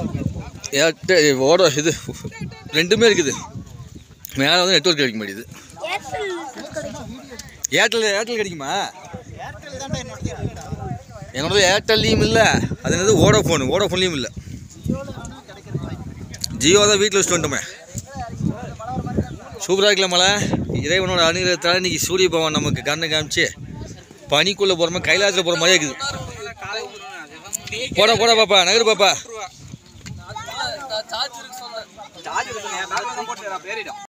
Airtel ஓட இது ரெண்டுமே இருக்குது மேலே வந்து நெட்ஒர்க் கிடைக்க மாட்டேங்குது ஏர்டெல் ஏர்டெல் கிடைக்குமா என்னோட ஏர்டெல்லையும் இல்லை அது என்னது ஓடோஃபோன் ஓடோஃபோன்லேயும் இல்லை ஜியோ தான் வீட்டில் வச்சுட்டு வந்துட்டோமே சூப்பராக இருக்கல மலை இறைவனோட அனுகிரகத்தால் இன்னைக்கு சூரிய பகவான் நமக்கு கண்ணை காமிச்சு பனிக்குள்ளே போகிற மாதிரி கைலாசத்தில் போகிற மாதிரியே இருக்குது போடா போடா பாப்பா நகரு பாப்பா சார்ஜ் இருக்கு சொன்னேன் சார்ஜ் இருக்கு பேரிடும்